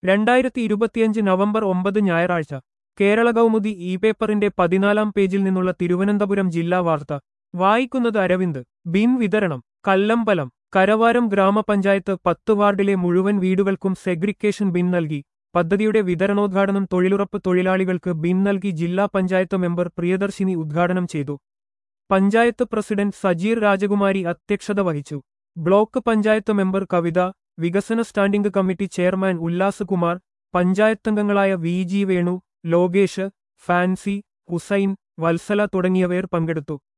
രണ്ടായിരത്തി ഇരുപത്തിയഞ്ച് നവംബർ ഒമ്പത് ഞായറാഴ്ച കേരള കൗമുദി ഇ പേപ്പറിന്റെ പതിനാലാം പേജിൽ നിന്നുള്ള തിരുവനന്തപുരം ജില്ലാ വാർത്ത വായിക്കുന്നത് അരവിന്ദ് ബിം വിതരണം കല്ലമ്പലം കരവാരം ഗ്രാമപഞ്ചായത്ത് പത്ത് വാർഡിലെ മുഴുവൻ വീടുകൾക്കും സെഗ്രിക്കേഷൻ ബിൻ നൽകി പദ്ധതിയുടെ വിതരണോദ്ഘാടനം തൊഴിലുറപ്പ് തൊഴിലാളികൾക്ക് ബിൻ നൽകി ജില്ലാ പഞ്ചായത്ത് മെമ്പർ പ്രിയദർശിനി ഉദ്ഘാടനം ചെയ്തു പഞ്ചായത്ത് പ്രസിഡന്റ് സജീർ രാജകുമാരി അധ്യക്ഷത വഹിച്ചു ബ്ലോക്ക് പഞ്ചായത്ത് മെമ്പർ കവിത വികസന standing committee chairman Ullas Kumar പഞ്ചായത്തംഗങ്ങളായ വി ജി വേണു ലോകേഷ് ഫാൻസി ഹുസൈൻ വത്സല തുടങ്ങിയവർ പങ്കെടുത്തു